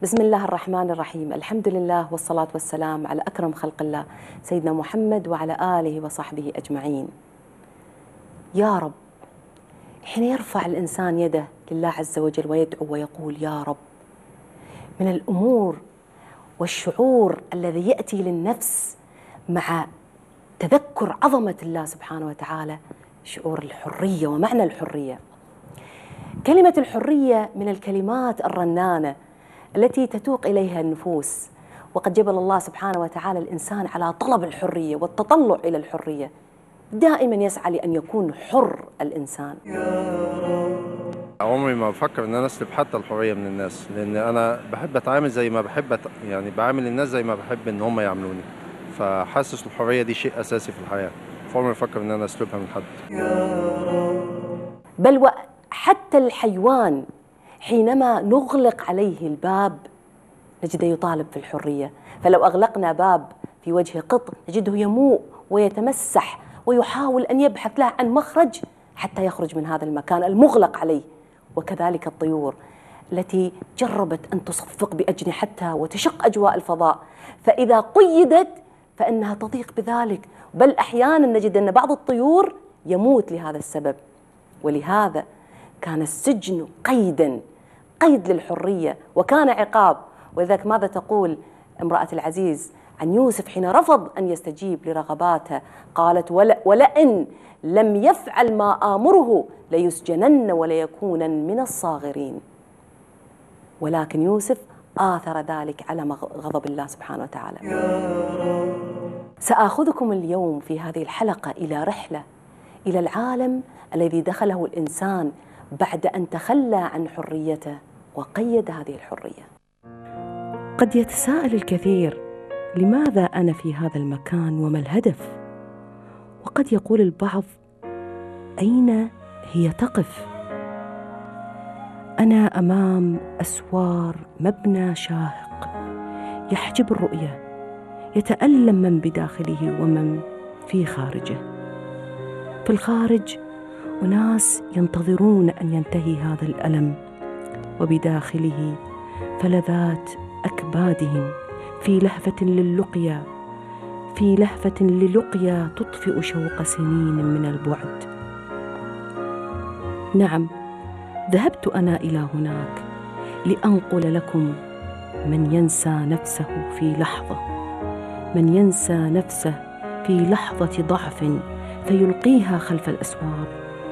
بسم الله الرحمن الرحيم الحمد لله والصلاة والسلام على أكرم خلق الله سيدنا محمد وعلى آله وصحبه أجمعين يا رب حين يرفع الإنسان يده لله عز وجل ويدعو ويقول يا رب من الأمور والشعور الذي يأتي للنفس مع تذكر عظمة الله سبحانه وتعالى شعور الحرية ومعنى الحرية كلمة الحرية من الكلمات الرنانة التي تتوق اليها النفوس وقد جبل الله سبحانه وتعالى الانسان على طلب الحريه والتطلع الى الحريه دائما يسعى لان يكون حر الانسان عمري ما بفكر ان انا اسلب حتى الحريه من الناس لان انا بحب اتعامل زي ما بحب أت... يعني بعامل الناس زي ما بحب ان هم يعاملوني فحاسس الحريه دي شيء اساسي في الحياه فعمري ما بفكر ان انا اسلبها من حد بل وحتى الحيوان حينما نغلق عليه الباب نجده يطالب في الحريه فلو اغلقنا باب في وجه قط نجده يموء ويتمسح ويحاول ان يبحث له عن مخرج حتى يخرج من هذا المكان المغلق عليه وكذلك الطيور التي جربت ان تصفق باجنحتها وتشق اجواء الفضاء فاذا قيدت فانها تضيق بذلك بل احيانا نجد ان بعض الطيور يموت لهذا السبب ولهذا كان السجن قيدا قيد للحريه وكان عقاب ولذلك ماذا تقول امراه العزيز عن يوسف حين رفض ان يستجيب لرغباتها قالت ولئن لم يفعل ما امره ليسجنن وليكونن من الصاغرين ولكن يوسف آثر ذلك على غضب الله سبحانه وتعالى سآخذكم اليوم في هذه الحلقة إلى رحلة إلى العالم الذي دخله الإنسان بعد أن تخلى عن حريته وقيد هذه الحرية قد يتساءل الكثير لماذا أنا في هذا المكان وما الهدف؟ وقد يقول البعض أين هي تقف؟ أنا أمام أسوار مبنى شاهق يحجب الرؤية يتألم من بداخله ومن في خارجه في الخارج أناس ينتظرون أن ينتهي هذا الألم وبداخله فلذات أكبادهم في لهفة للقيا في لهفة للقيا تطفئ شوق سنين من البعد نعم ذهبت أنا إلى هناك لأنقل لكم من ينسى نفسه في لحظة من ينسى نفسه في لحظة ضعف فيلقيها خلف الأسوار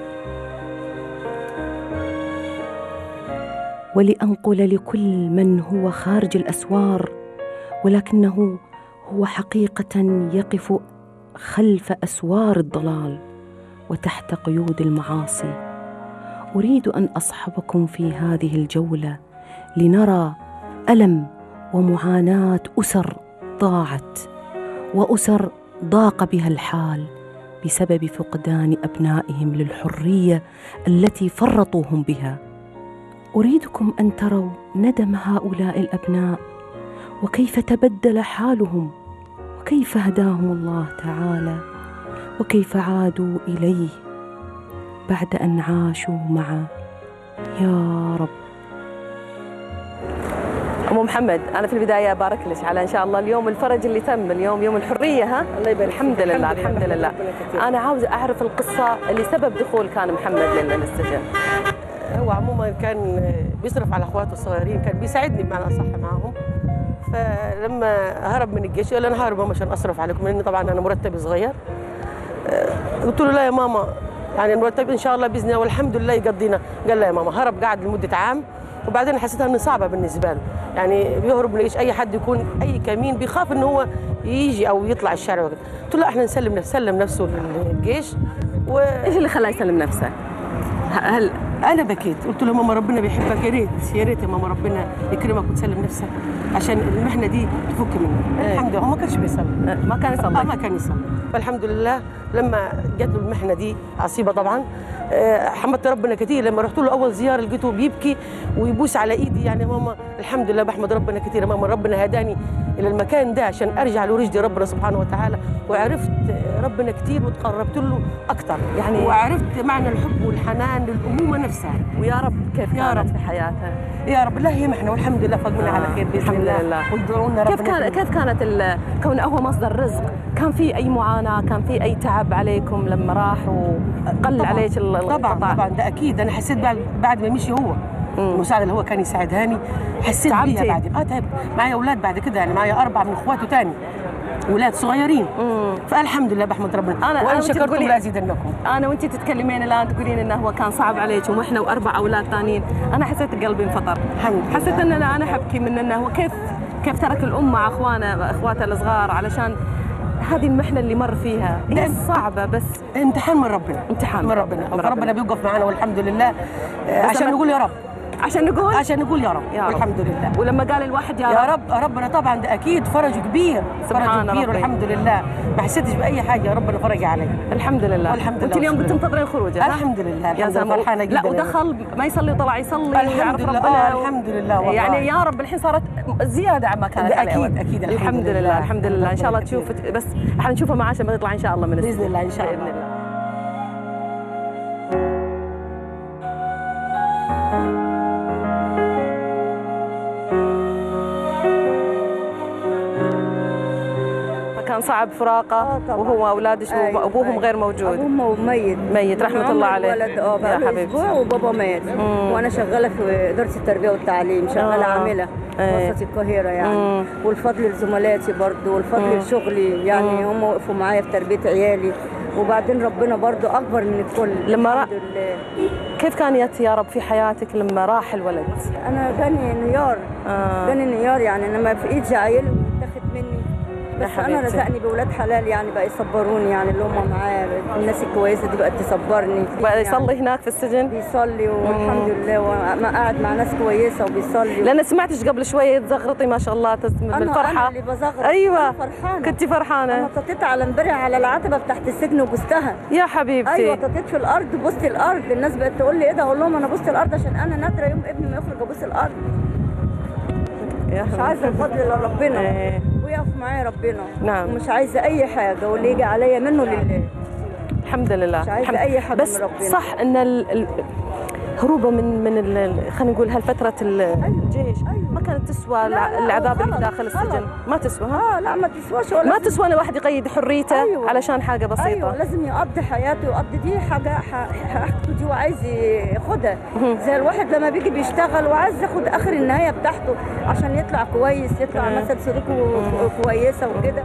ولانقل لكل من هو خارج الاسوار ولكنه هو حقيقه يقف خلف اسوار الضلال وتحت قيود المعاصي اريد ان اصحبكم في هذه الجوله لنرى الم ومعاناه اسر ضاعت واسر ضاق بها الحال بسبب فقدان ابنائهم للحريه التي فرطوهم بها اريدكم ان تروا ندم هؤلاء الابناء وكيف تبدل حالهم وكيف هداهم الله تعالى وكيف عادوا اليه بعد ان عاشوا معه يا رب ام محمد انا في البدايه بارك لك على ان شاء الله اليوم الفرج اللي تم اليوم يوم الحريه ها الله يبارك الحمد لله الحمد لله انا عاوز اعرف القصه اللي سبب دخول كان محمد للسجن هو عموما كان بيصرف على اخواته الصغيرين كان بيساعدني بمعنى اصح معاهم فلما هرب من الجيش قال انا هرب ماما عشان اصرف عليكم لان طبعا انا مرتبي صغير قلت له لا يا ماما يعني المرتب ان شاء الله باذن الله والحمد لله يقضينا قال لا يا ماما هرب قعد لمده عام وبعدين حسيتها انه صعبه بالنسبه له يعني بيهرب من الجيش اي حد يكون اي كمين بيخاف ان هو يجي او يطلع الشارع وكده قلت له لا احنا نسلم نفسه سلم نفسه للجيش و... ايش اللي خلاه يسلم نفسه؟ هل انا بكيت قلت له ماما ربنا بيحبك يا ريت يا ريت يا ماما ربنا يكرمك وتسلم نفسك عشان المحنه دي تفك منها إيه. الحمد لله هو ما كانش بيصلي ما كان يصلي آه ما كان يصلي فالحمد لله لما جات له المحنه دي عصيبه طبعا آه، حمدت ربنا كتير لما رحت له اول زياره لقيته بيبكي ويبوس على ايدي يعني ماما الحمد لله بحمد ربنا كتير يا ماما ربنا هداني الى المكان ده عشان ارجع لرشدي ربنا سبحانه وتعالى وعرفت ربنا كتير وتقربت له اكثر يعني- يعني وعرفت معنى الحب والحنان للامومه نفسها ويا رب كيف يا كانت رب. في حياتها يا رب الله يمحنا والحمد لله فضلنا آه، على خير باذن الحمد الله لله. وادعوا لنا كيف ربنا كان يكرمنا. كيف كانت ال- كون هو مصدر رزق كان في اي معاناه كان في اي تعب عليكم لما راح وقل طبعاً. عليك ال- طبعا القطاع طبعا ده اكيد انا حسيت بعد بعد ما مشي هو المساعده اللي هو كان يساعدهاني حسيت تعبتي؟ بيها بعد اه تعبت معايا اولاد بعد كده يعني معايا اربع من اخواته تاني اولاد صغيرين فالحمد لله بحمد ربنا أنا- أنا وان وأنت شكرتم تقولي- لازيدنكم انا وانت تتكلمين الان تقولين انه هو كان صعب عليكم واحنا واربع اولاد ثانيين انا حسيت قلبي انفطر الحمد لله. حسيت ان انا انا حبكي من انه هو كيف كيف ترك الام مع اخوانه اخواته الصغار علشان هذه المحنه اللي مر فيها هي ده- صعبه بس امتحان من ربنا امتحان من من ربنا ربنا. ربنا بيوقف معنا والحمد لله آه، بس عشان لما- نقول يا رب عشان نقول عشان نقول يا رب يا رب. والحمد لله ولما قال الواحد يا, يا رب ربنا طبعا ده اكيد فرج كبير سبحان فرج كبير ربي. والحمد لله ما حسيتش باي حاجه ربنا فرج علي الحمد لله والحمد لله وانت اليوم والشكر كنت تنتظرين خروجه ها؟ الحمد لله يا الحمد لله زلمه فرحانه جدا لا ودخل ما يصلي وطلع يصلي الحمد ويعرف لله، ربنا آه، الحمد لله والله. يعني يا رب الحين صارت زياده عما كانت ده عليه أكيد، أول. أكيد، الحمد الحمد لله لله. الحمد لله ان شاء الله ربنا تشوف بس حنشوفه معاه عشان بيطلع ان شاء الله من باذن السجن. الله ان شاء بإذن الله الله فكان صعب فراقه آه طبعاً. وهو واولادش أيوة، وابوهم أيوة. غير موجود ابوهم ميت ميت، رحمة من الله عمر عليه. الولد اه يا بقاله حبيبتي. اسبوع وبابا مات وانا شغاله في اداره التربيه والتعليم شغاله آه. عامله إيه. وسط القاهره يعني مم. والفضل لزملاتي برضو والفضل لشغلي يعني هم وقفوا معايا في تربيه عيالي وبعدين ربنا برضو اكبر من الكل لما را- الحمد لله كيف كانت يا رب في حياتك لما راح الولد انا جاني انهيار آه. جاني انهيار يعني انا ما في ايدي عيل واتاخد مني يا بس انا حبيبتي. رزقني باولاد حلال يعني بقى يصبروني يعني اللي هم معاه الناس الكويسه دي بقت تصبرني بقى يعني. يصلي هناك في السجن بيصلي والحمد لله وما قاعد مع ناس كويسه وبيصلي لان سمعتش قبل شويه تزغرطي ما شاء الله تس- أنا- بالفرحه أنا اللي بزغرط. ايوه أنا فرحانة. كنت انا فرحانه ططيت على امبارح على العتبه بتاعت السجن وبوستها يا حبيبتي ايوه ططيت في الارض بوست الارض الناس بقت تقول لي ايه ده اقول لهم انا بوست الارض عشان انا نادره يوم ابني ما يخرج ابوس الارض يا مش حبيبتي. عايزه الفضل الا ربنا إيه. ويقف معايا ربنا نعم. ومش عايزه اي حاجه واللي يجي عليا منه لله الحمد لله مش عايزة الحمد- أي حد بس من ربنا. صح ان ال... ال... هروبه من من ال... خلينا نقول هالفتره ال- الجيش أيوة. ما كانت تسوى لا، لا، العذاب اللي غلط، داخل غلط. السجن ما تسوى ها اه لا ما تسواش ولا ما تسوى ان الواحد يقيد حريته أيوة. علشان حاجه بسيطه ايوه لازم يقضي حياته يقضي دي حاجه ح- حاجته دي وعايز ياخدها زي الواحد لما بيجي بيشتغل وعايز ياخد اخر النهايه بتاعته عشان يطلع كويس يطلع مم. مثلا سلوكه كويسه وكده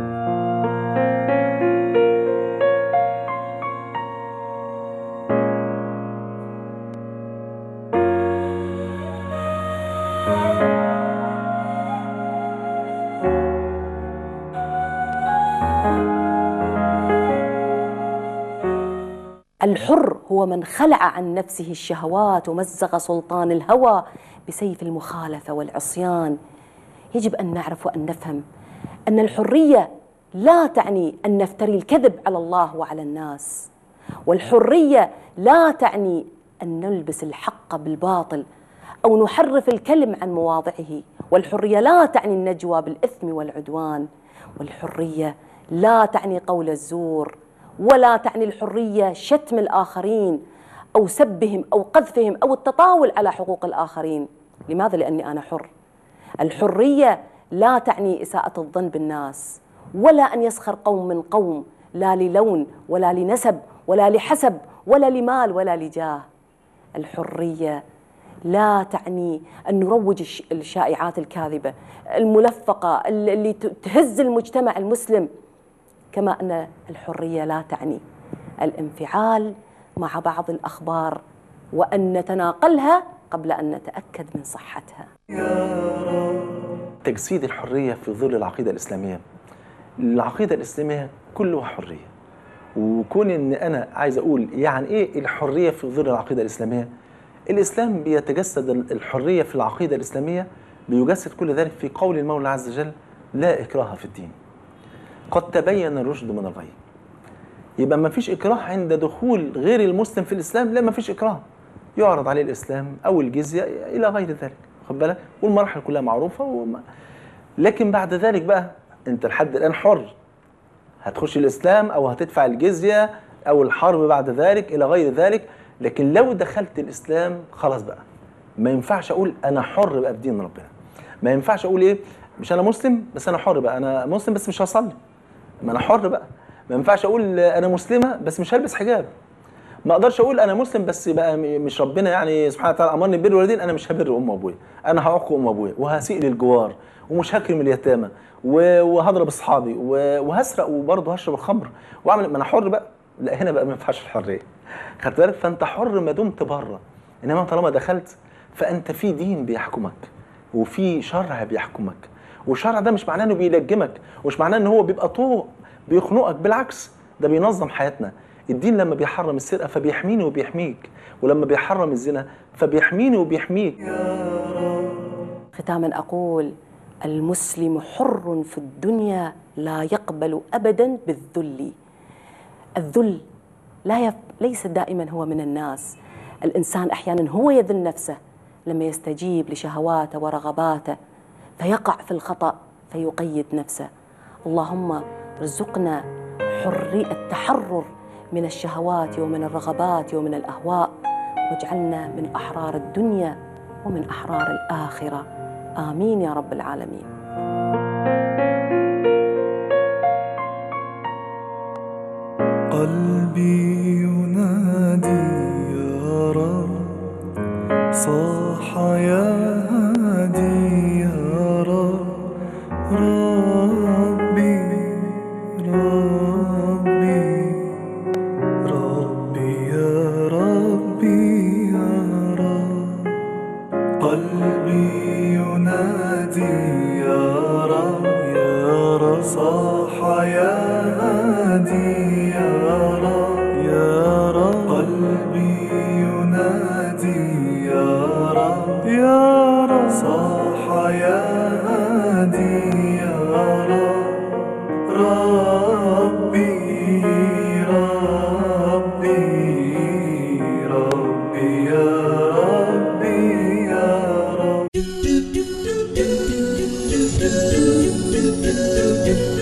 الحر هو من خلع عن نفسه الشهوات ومزق سلطان الهوى بسيف المخالفه والعصيان يجب ان نعرف وان نفهم ان الحريه لا تعني ان نفتري الكذب على الله وعلى الناس والحريه لا تعني ان نلبس الحق بالباطل او نحرف الكلم عن مواضعه والحريه لا تعني النجوى بالاثم والعدوان والحريه لا تعني قول الزور ولا تعني الحريه شتم الاخرين او سبهم او قذفهم او التطاول على حقوق الاخرين لماذا لاني انا حر الحريه لا تعني اساءه الظن بالناس ولا ان يسخر قوم من قوم لا للون ولا لنسب ولا لحسب ولا لمال ولا لجاه الحريه لا تعني ان نروج الش- الشائعات الكاذبه الملفقه اللي ت- تهز المجتمع المسلم كما ان الحريه لا تعني الانفعال مع بعض الاخبار وان نتناقلها قبل ان نتاكد من صحتها تجسيد الحرية في ظل العقيدة الإسلامية العقيدة الإسلامية كلها حرية وكون إن أنا عايز أقول يعني إيه الحرية في ظل العقيدة الإسلامية الإسلام بيتجسد الحرية في العقيدة الإسلامية بيجسد كل ذلك في قول المولى عز وجل لا إكراه في الدين قد تبين الرشد من الغي يبقى ما فيش إكراه عند دخول غير المسلم في الإسلام لا ما فيش إكراه يعرض عليه الإسلام أو الجزية إلى غير ذلك خد بالك والمراحل كلها معروفة وما لكن بعد ذلك بقى أنت لحد الآن حر هتخش الاسلام او هتدفع الجزيه او الحرب بعد ذلك الى غير ذلك لكن لو دخلت الاسلام خلاص بقى ما ينفعش اقول انا حر بقى بدين ربنا ما ينفعش اقول ايه مش انا مسلم بس انا حر بقى انا مسلم بس مش هصلي ما انا حر بقى ما ينفعش اقول انا مسلمه بس مش هلبس حجاب ما اقدرش اقول انا مسلم بس بقى م- مش ربنا يعني سبحانه وتعالى امرني ببر الوالدين انا مش هبر ام وابويا انا هعق ام وابويا وهسيء للجوار ومش هكرم اليتامى و- وهضرب اصحابي و- وهسرق وبرضه هشرب الخمر واعمل ما انا حر بقى لا هنا بقى ما ينفعش الحريه خدت بالك فانت حر ما دمت بره انما طالما دخلت فانت في دين بيحكمك وفي شرع بيحكمك والشرع ده مش معناه انه بيلجمك ومش معناه ان هو بيبقى طوق بيخنقك بالعكس ده بينظم حياتنا الدين لما بيحرم السرقه فبيحميني وبيحميك ولما بيحرم الزنا فبيحميني وبيحميك ختاما أقول المسلم حر في الدنيا لا يقبل أبدا بالذل الذل لا يف... ليس دائما هو من الناس الإنسان أحيانا هو يذل نفسه لما يستجيب لشهواته ورغباته فيقع في الخطأ فيقيد نفسه اللهم ارزقنا حري التحرر من الشهوات ومن الرغبات ومن الأهواء واجعلنا من أحرار الدنيا ومن أحرار الآخرة آمين يا رب العالمين قلبي ينادي يا رب صاح يا هادي يا رب ربي ربي ربي يا ربي يا رب قلبي ينادي يا رب يا رب صاح يا هادي يا رب يا رب قلبي ينادي يا رب يا رب صاح يا هادي يا رب ربي ربي ربي يا ربي يا رب